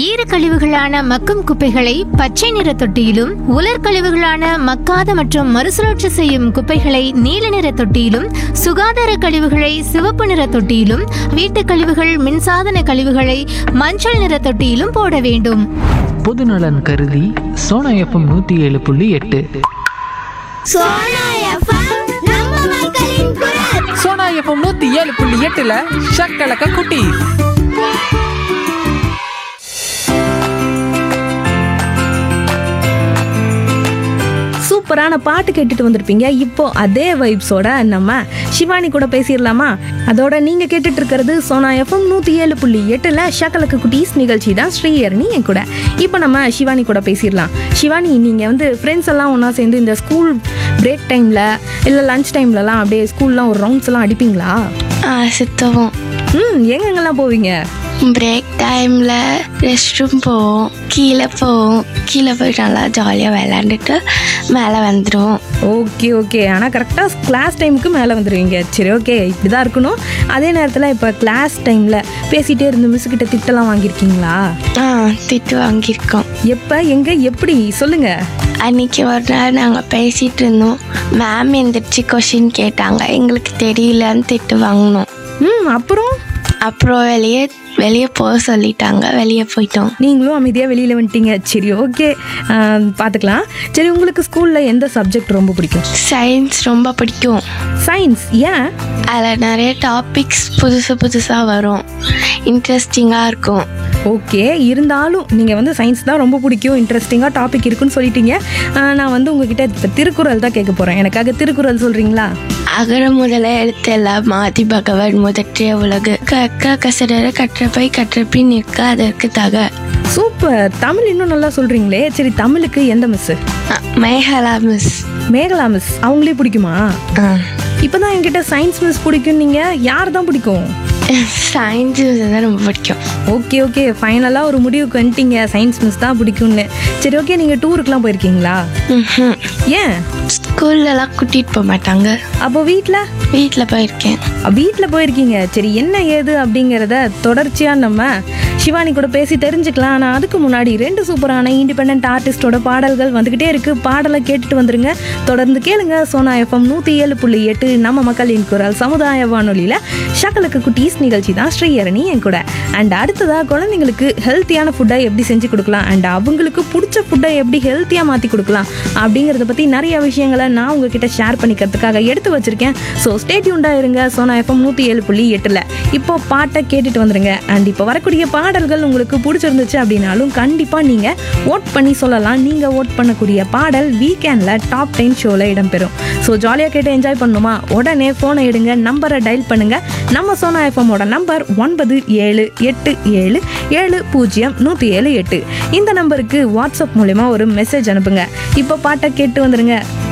ஈர கழிவுகளான மக்கும் குப்பைகளை பச்சை நிற தொட்டியிலும் உலர் கழிவுகளான மக்காத மற்றும் மறுசுழற்சி செய்யும் குப்பைகளை நீல நிற தொட்டியிலும் சுகாதார கழிவுகளை சிவப்பு நிற தொட்டியிலும் வீட்டுக் கழிவுகள் மின்சாதன கழிவுகளை மஞ்சள் நிற தொட்டியிலும் போட வேண்டும் பொதுநலன் கருதி சோனா எஃப்எம் நூற்றி ஏழு புள்ளி எட்டு சோனா எஃப்எம் நம்ம மக்களின் குரல் சோனா எஃப்எம் நூத்தி ஏழு புள்ளி எட்டுல ஷக்கலக்க குட்டி சூப்பரான பாட்டு கேட்டுட்டு வந்திருப்பீங்க இப்போ அதே வைப்ஸோட நம்ம சிவானி கூட பேசிடலாமா அதோட நீங்க கேட்டுட்டு இருக்கிறது சோனா எஃப்எம் நூத்தி ஏழு புள்ளி எட்டுல ஷக்கலக்கு குட்டீஸ் நிகழ்ச்சி தான் ஸ்ரீயரணி என் கூட இப்போ நம்ம சிவானி கூட பேசிடலாம் சிவானி நீங்க வந்து ஃப்ரெண்ட்ஸ் எல்லாம் ஒன்றா சேர்ந்து இந்த ஸ்கூல் பிரேக் டைம்ல இல்லை லஞ்ச் டைம்லலாம் அப்படியே ஸ்கூல்லாம் ஒரு ரவுண்ட்ஸ் எல்லாம் அடிப்பீங்களா ஆ சுற்றுவோம் ம் எங்கெங்கெல்லாம் போவீங்க பிரேக் டைமில் ரெஸ்ட் ரூம் போவோம் கீழே போவோம் கீழே போய் நல்லா ஜாலியாக விளாண்டுட்டு மேலே வந்துடுவோம் ஓகே ஓகே ஆனால் கரெக்டாக கிளாஸ் டைமுக்கு மேலே வந்துடுவீங்க சரி ஓகே இப்படி தான் இருக்கணும் அதே நேரத்தில் இப்போ கிளாஸ் டைமில் பேசிகிட்டே இருந்து மிஸ் கிட்ட திட்டலாம் வாங்கியிருக்கீங்களா ஆ திட்டு வாங்கியிருக்கோம் எப்போ எங்கே எப்படி சொல்லுங்க அன்னைக்கு ஒரு நாள் நாங்கள் பேசிகிட்டு இருந்தோம் மேம் எந்திரிச்சு கொஷின் கேட்டாங்க எங்களுக்கு தெரியலன்னு திட்டு வாங்கினோம் ம் அப்புறம் அப்புறம் வெளியே வெளியே போக சொல்லிட்டாங்க வெளியே போயிட்டோம் நீங்களும் அமைதியாக வெளியில் வந்துட்டீங்க சரி ஓகே பார்த்துக்கலாம் சரி உங்களுக்கு ஸ்கூலில் எந்த சப்ஜெக்ட் ரொம்ப பிடிக்கும் சயின்ஸ் ரொம்ப பிடிக்கும் சயின்ஸ் ஏன் அதில் நிறைய டாபிக்ஸ் புதுசு புதுசாக வரும் இன்ட்ரெஸ்டிங்காக இருக்கும் ஓகே இருந்தாலும் நீங்கள் வந்து சயின்ஸ் தான் ரொம்ப பிடிக்கும் இன்ட்ரெஸ்டிங்காக டாபிக் இருக்குன்னு சொல்லிட்டீங்க ஆஹ் நான் வந்து உங்ககிட்ட இப்போ திருக்குறள் தான் கேட்க போகிறேன் எனக்காக திருக்குறள் சொல்கிறீங்களா அகர முதல எழுத்தெல்லாம் மாதி பகவன் முதற்றிய உலகு கற்க கசடர கற்றபை கற்றபின் நிற்க அதற்கு தக சூப்பர் தமிழ் இன்னும் நல்லா சொல்கிறீங்களே சரி தமிழுக்கு எந்த மிஸ்ஸு அ, மேகலா மிஸ் மேகலா மிஸ் அவங்களே பிடிக்குமா இப்போ தான் என்கிட்ட சயின்ஸ் மிஸ் பிடிக்கும் நீங்கள் யார் தான் பிடிக்கும் சயின்ஸ் மிஸ் தான் ரொம்ப பிடிக்கும் ஓகே ஓகே ஃபைனலாக ஒரு முடிவுக்கு வந்துட்டீங்க சயின்ஸ் மிஸ் தான் பிடிக்கும்னு சரி ஓகே நீங்கள் டூருக்குலாம் போயிருக்கீங்களா ம்ஹும். ஏன் ஸ்கூல்லலாம் கூட்டிகிட்டு போக மாட்டாங்க அப்போ வீட்டில் வீட்டில் போயிருக்கேன் வீட்டில் போயிருக்கீங்க சரி என்ன ஏது அப்படிங்கிறத தொடர்ச்சியாக நம்ம சிவானி கூட பேசி தெரிஞ்சுக்கலாம் ஆனால் அதுக்கு முன்னாடி ரெண்டு சூப்பரான இண்டிபெண்ட் ஆர்டிஸ்டோட பாடல்கள் வந்துக்கிட்டே இருக்குது பாடலை கேட்டுட்டு வந்துருங்க தொடர்ந்து கேளுங்க சோனா எஃப்எம் நூற்றி ஏழு புள்ளி எட்டு நம்ம மக்களின் குரல் சமுதாய வானொலியில் ஷக்கலுக்கு குட்டீஸ் நிகழ்ச்சி தான் ஸ்ரீயரணி என் கூட அண்ட் அடுத்ததாக குழந்தைங்களுக்கு ஹெல்த்தியான ஃபுட்டை எப்படி செஞ்சு கொடுக்கலாம் அண்ட் அவங்களுக்கு பிடிச்ச ஃபுட்டை எப்படி ஹெல்த்தியாக மாற்றி கொடுக்கலாம் அப்படிங்கிறத பற்றி நிறைய விஷயங்களை நான் உங்ககிட்ட ஷேர் பண்ணிக்கிறதுக்காக எடுத்து வச்சிருக்கேன் ஸோ ஸ்டேட்யூண்டாக இருங்க சோனா எஃப்எம் நூற்றி ஏழு புள்ளி எட்டில் இப்போ பாட்டை கேட்டுட்டு வந்துருங்க அண்ட் இப்போ வரக்கூடிய பாடல்கள் உங்களுக்கு பிடிச்சிருந்துச்சு அப்படின்னாலும் கண்டிப்பாக நீங்கள் ஓட் பண்ணி சொல்லலாம் நீங்கள் ஓட் பண்ணக்கூடிய பாடல் வீக்கெண்டில் டாப் டென் ஷோவில் இடம்பெறும் ஸோ ஜாலியாக கேட்டு என்ஜாய் பண்ணணுமா உடனே ஃபோனை எடுங்க நம்பரை டயல் பண்ணுங்க நம்ம சோனா எஃப்எம்மோட நம்பர் ஒன்பது ஏழு எட்டு ஏழு ஏழு பூஜ்ஜியம் நூற்றி ஏழு எட்டு இந்த நம்பருக்கு வாட்ஸ்அப் மூலயமா ஒரு மெசேஜ் அனுப்புங்க இப்போ பாட்டை கேட்டு வந்துருங்க